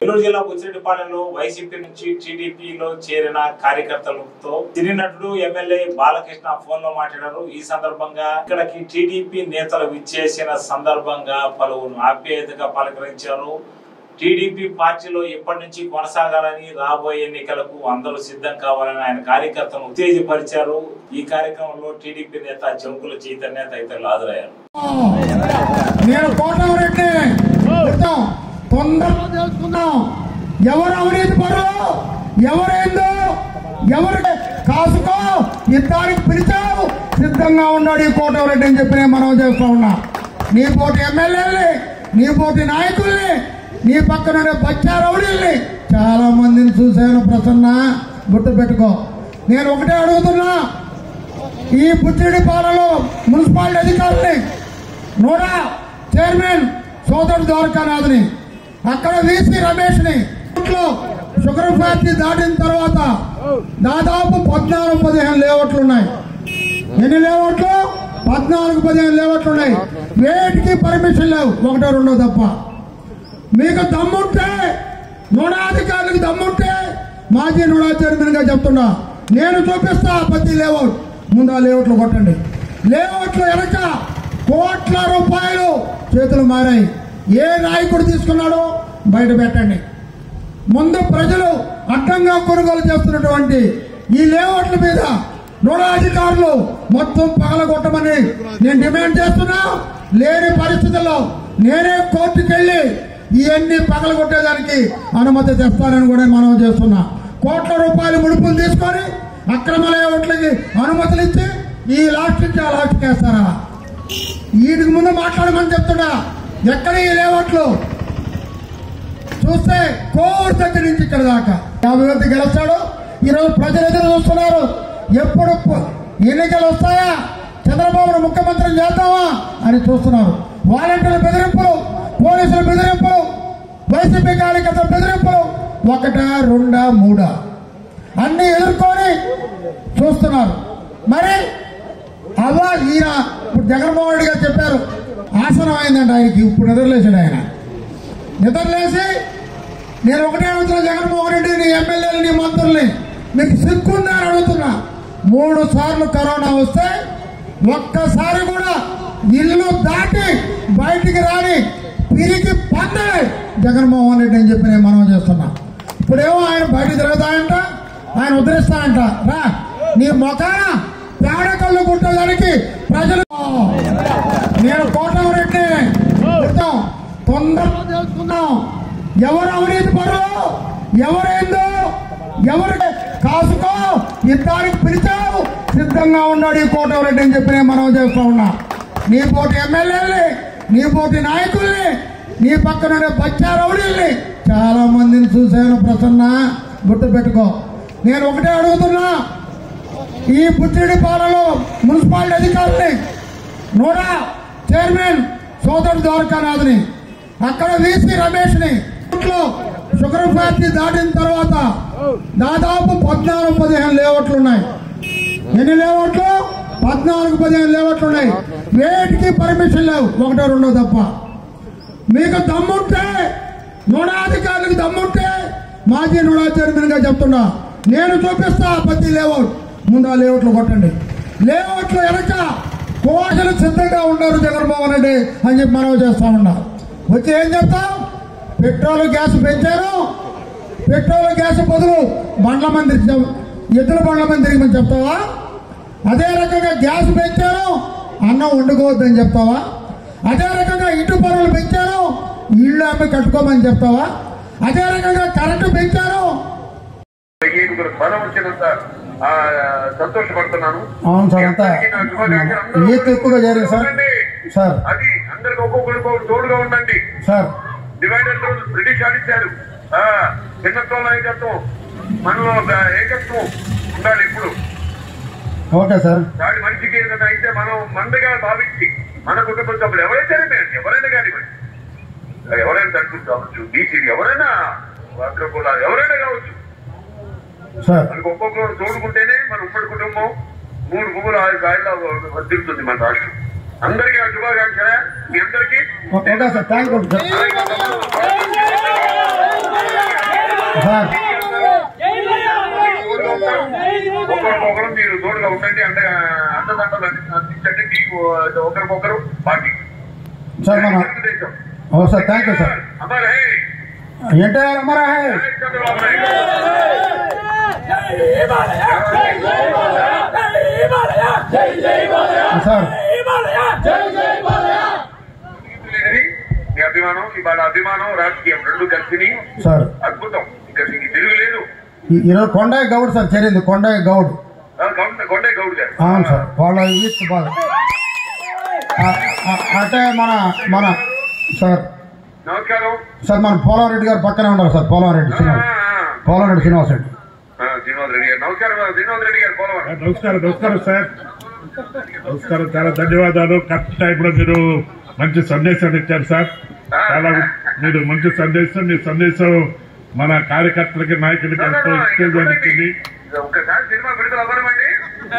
నెల్లూరు జిల్లా బుచ్చిరెడ్డిపాలెంలో వైసీపీ నుంచి టీడీపీలో చేరిన కార్యకర్తలతో సినీ నటుడు ఎమ్మెల్యే బాలకృష్ణ ఫోన్ లో మాట్లాడారు ఈ సందర్భంగా ఇక్కడికి టీడీపీ నేతలు విచ్చేసిన సందర్భంగా పలువురు ఆప్యాయతగా పలకరించారు టీడీపీ పార్టీలో ఎప్పటి నుంచి కొనసాగాలని రాబోయే ఎన్నికలకు అందరూ సిద్ధం కావాలని ఆయన కార్యకర్తలను ఉత్తేజపరిచారు ఈ కార్యక్రమంలో టీడీపీ నేత జంకుల చైతన్య తదితరులు హాజరయ్యారు నేను కోటమిరెడ్డి చెప్తాం తొందరగా తెలుసుకుందాం ఎవరు అవినీతి పరులు ఎవరేందో ఎవరు కాసుకో యుద్ధానికి పిలిచావు సిద్ధంగా ఉన్నాడు ఈ కోటమిరెడ్డి అని చెప్పి నేను మనం చేస్తా ఉన్నా నీ పోటీ ఎమ్మెల్యేల్ని నీ పోటీ నాయకుల్ని నీ పక్కన బచ్చా రౌడీల్ని చాలా మందిని చూశాను ప్రసన్న గుర్తు పెట్టుకో నేను ఒకటే అడుగుతున్నా ఈ పుచ్చిడి పాలలో మున్సిపాలిటీ అధికారుల్ని నోడా చైర్మన్ సోదరుడు ద్వారకానాథ్ని అక్కడ వీసీ రమేష్ ని షుగర్ ఫ్యాక్టరీ దాటిన తర్వాత దాదాపు పద్నాలుగు పదిహేను లేఅవుట్లు ఉన్నాయి ఎన్ని లేఅవుట్లు పద్నాలుగు పదిహేను లేఅవుట్లు ఉన్నాయి వేటికి పర్మిషన్ లేవు ఒకటో రెండో తప్ప మీకు దమ్ముంటే నూడాధికారులకు దమ్ముంటే మాజీ నూడా చైర్మన్ గా చెప్తున్నా నేను చూపిస్తా ప్రతి లేఅవుట్ ముందు ఆ లేఅవుట్లు కొట్టండి లేఅవుట్లు వెనక కోట్ల రూపాయలు చేతులు మారాయి ఏ నాయకుడు తీసుకున్నాడో బయట పెట్టండి ముందు ప్రజలు అడ్డంగా కొనుగోలు చేస్తున్నటువంటి ఈ లేఅవుట్ల మీద నూడా అధికారులు మొత్తం పగలగొట్టమని నేను డిమాండ్ చేస్తున్నా లేని పరిస్థితుల్లో నేనే కోర్టుకు వెళ్ళి ఇవన్నీ పగలగొట్టేదానికి అనుమతి తెస్తానని కూడా మనం చేస్తున్నా కోట్ల రూపాయలు ముడుపులు తీసుకొని అక్రమ లేఅవుట్లకి అనుమతులు ఇచ్చి ఈ లాస్ట్ నుంచి ఆ లాస్ట్ వేస్తారా వీటికి ముందు మాట్లాడమని చెప్తున్నా ఎక్కడ ఈ లేఅవుట్లు చూస్తే కోర్ దగ్గర నుంచి ఇక్కడ దాకా యాభై మంది గెలుస్తాడు ఈరోజు ప్రజలు ఎదురు చూస్తున్నారు ఎప్పుడు ప- ఎన్నికలు వస్తాయా చంద్రబాబును ముఖ్యమంత్రి చేద్దామా అని చూస్తున్నారు వాలంటీర్ల బెదిరింపులు పోలీసుల బెదిరింపులు వైసీపీ కార్యకర్తల బెదిరింపులు ఒకటా రెండా మూడా అన్ని ఎదుర్కొని చూస్తున్నారు మరి అవ్వా ఈయన ఇప్పుడు జగన్మోహన్ రెడ్డి గారు చెప్పారు ఆసనం అయిందంట ఆయనకి ఇప్పుడు నిద్రలేసాడు ఆయన నిద్రలేసి నేను ఒకటే అడుగుతున్నా జగన్మోహన్ రెడ్డి నీ ఎమ్మెల్యేలు నీ మంత్రుల్ని మీకు సిగ్గుందా అని అడుగుతున్నా మూడు సార్లు కరోనా వస్తే ఒక్కసారి కూడా ఇల్లు దాటి బయటికి రాని పిరికి పందే జగన్మోహన్ రెడ్డి అని చెప్పి నేను మనం చేస్తున్నా ఇప్పుడేమో ఆయన బయట తిరుగుతాయంట ఆయన ఉద్ధరిస్తానంట రా నీ మొఖాన పేడ కళ్ళు కుట్టడానికి ప్రజలు నేను కోటమిరెడ్డి చెప్తాం తొందరగా తెలుసుకుందాం ఎవరు అవినీతి పరులు ఎవరేందో ఎవరు కాసుకో యుద్ధానికి పిలిచావు సిద్ధంగా ఉన్నాడు ఈ కోటమిరెడ్డి అని చెప్పి నేను మనం చేస్తా ఉన్నా నీ పోటీ ఎమ్మెల్యేల్ని నీ పోటీ నాయకుల్ని నీ పక్కన బచ్చా రౌడీల్ని చాలా మందిని చూశాను ప్రసన్న గుర్తు పెట్టుకో నేను ఒకటే అడుగుతున్నా ఈ పుచ్చిడి పాలలో మున్సిపాలిటీ అధికారుల్ని నోడా చైర్మన్ సోదరుడు ద్వారకానాథ్ని అక్కడ వీసీ రమేష్ ని షుగర్ ఫ్యాక్టరీ దాటిన తర్వాత దాదాపు పద్నాలుగు పదిహేను లేఅవుట్లు ఉన్నాయి ఎన్ని లేఅవుట్లు పద్నాలుగు పదిహేను లేఅవుట్లు ఉన్నాయి వేటికి పర్మిషన్ లేవు ఒకటో రెండో తప్ప మీకు దమ్ముంటే నూడాధికారులకు దమ్ముంటే మాజీ నూడా చైర్మన్ గా చెప్తున్నా నేను చూపిస్తా ప్రతి లేఅవుట్ ముందు ఆ లేఅవుట్లు కొట్టండి లేఅవుట్లు వెనక కోటలు సిద్ధంగా ఉన్నారు జగన్మోహన్ రెడ్డి అని చెప్పి మనం చేస్తా ఉన్నా వచ్చి ఏం చెప్తాం పెట్రోల్ గ్యాస్ పెంచారు పెట్రోల్ గ్యాస్ బదులు బండ్ల మంది ఎద్దుల బండ్ల మంది తిరిగి చెప్తావా అదే రకంగా గ్యాస్ పెంచారు అన్నం వండుకోవద్దని చెప్తావా అదే రకంగా ఇంటి పనులు పెంచారు ఇళ్ళు అమ్మి కట్టుకోమని చెప్తావా అదే రకంగా కరెంటు పెంచారు ఏడుగురు బలం వచ్చినంత ఆ, సంతోషపడుతున్నాను అవును సార్, అంతా అందరికీ నా శుభాకాంక్షలు. అందరూ ఈత ఎక్కువగా జరిగింది సార్. ఉండండి. సార్. అది అందరికి ఒక్కొక్కరికి ఒకరు తోడుగా ఉండండి సార్ డివైడర్ రూల్ బ్రిటిష్ ఆడిచ్చారు ఆ, భిన్నత్వం నాయకత్వం మనలో ఒక ఏకత్వం ఉండాలి ఇప్పుడు ఓకే సార్ దాని మనిషికి ఏదైనా అయితే మనం మందగా భావించి మన కుటుంబ సభ్యులు ఎవరైతే ఎవరైనా కానివ్వండి ఎవరైనా తరపు కావచ్చు బీసీలు ఎవరైనా అగ్రకులాలు ఎవరైనా కావచ్చు సార్ మనకు ఒక్కొక్కరు తోడుకుంటేనే మన ఉమ్మడి కుటుంబం మూడు భూములు ఆరు కాయల్లో వర్తిస్తుంది మన రాష్ట్రం అందరికీ ఆ శుభాకాంక్ష మీ అందరికీ okay sir thank you sir అలాగే సార్ ఒకరికొకరు మీరు తోడుగా ఉండండి అంటే అన్నదండలు అందించండి మీకు ఒకరికొకరు పార్టీ సార్ మన తెలుగుదేశం. ఓ సార్ థ్యాంక్ యూ సార్ అమర్ హే ఎన్టీఆర్ అమరా హై జై చంద్రబాబు నాయుడు సార్ లేనిది మీ అభిమానం ఇవాళ అభిమానం రాజకీయం రెండు కలిసి సార్ అద్భుతం ఇంకా నీకు తిరుగు లేదు ఈ- ఈరోజు కొండయ్య గౌడ్ సార్ చేరింది కొండయ్య గౌడ్ ఆ, కొండ- కొండే గౌడ్ గారు అవును సార్ వాళ్ళ ఈస్ట్ బాగా ఆ, ఆ, అంటే మన మన సార్ నమస్కారం సార్ మన పోలవరెడ్డి గారు పక్కనే ఉన్నారు సార్ పోలవరెడ్డి ఆ, శ్రీనివాస్ ఆ, పోలవరెడ్డి శ్రీనివాస్ రెడ్డి ఆ, శ్రీనివాస్ రెడ్డి గారు నమస్కారం శ్రీనివాస్ రెడ్డి గారు పోలవరం నమస్కారం నమస్కారం సార్ నమస్కారం చాలా ధన్యవాదాలు కరెక్ట్ టైంలో మీరు మంచి సందేశాన్ని ఇచ్చారు సార్ చాలా మీరు మంచి సందేశం మీ సందేశం మన కార్యకర్తలకి నాయకులకి ఎంతో ఉత్తేజాన్ని ఇచ్చింది ఒక్కసారి సినిమా విడుదల అవ్వడమండి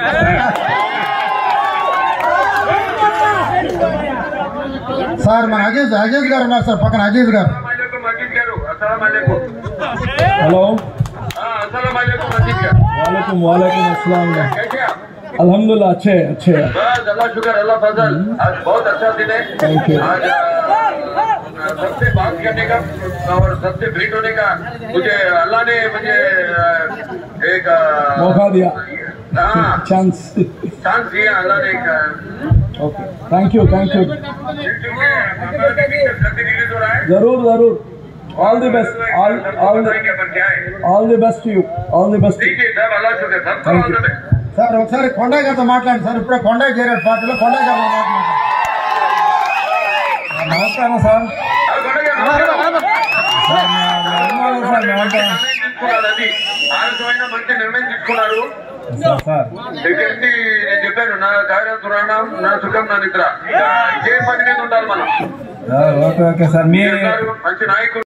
సార్ మన అజీజ్ అజీజ్ గారు ఉన్నారు సార్ పక్కన అజీజ్ గారు అస్సలం మజీద్ గారు అస్సలం అలైకుం हेलो ఆ, అస్సలం అలైకుం మజీద్ గారు वालेकुम वालेकुम अस्सलाम कैसे आप? अल्हम्दुलिल्लाह अच्छे अच्छे बस अल्लाह शुक्र अल्लाह फजल आज बहुत अच्छा दिन है Thank you. आज आ, सबसे बात करने का और सबसे भेंट होने का मुझे अल्लाह ने मुझे आ, एक आ, मौका दिया हाँ चांस चांस दिया अल्लाह ने एक आ, okay thank you thank you क्योंकि हमारा भी पिक्चर जल्दी रिलीज हो रहा है जरूर जरूर all the best all all बताएंगे अपन क्या है all the best to you all the best ठीक है सब अल्लाह शुक्र सब Thank all you. the best. Sir ఒకసారి కొండయ్య గారితో మాట్లాడండి సార్ ఇప్పుడే కొండయ్య చేరాడు పార్టీలో కొండయ్య గారితో మాట్లాడండి నమస్కారం సార్ ఆ, కొండగా నమస్కారం. నిర్ణయం తీసుకున్నారు అది ఆలస్యమైన మంచి నిర్ణయం తీసుకున్నారు సార్ సెకండ్ నేను చెప్పాను నా కార్యం సురాణం నా సుఖం నా నిద్ర ఇదే పని మీద ఉండాలి మనం ఓకే ఓకే సార్ మీ మంచి నాయకులు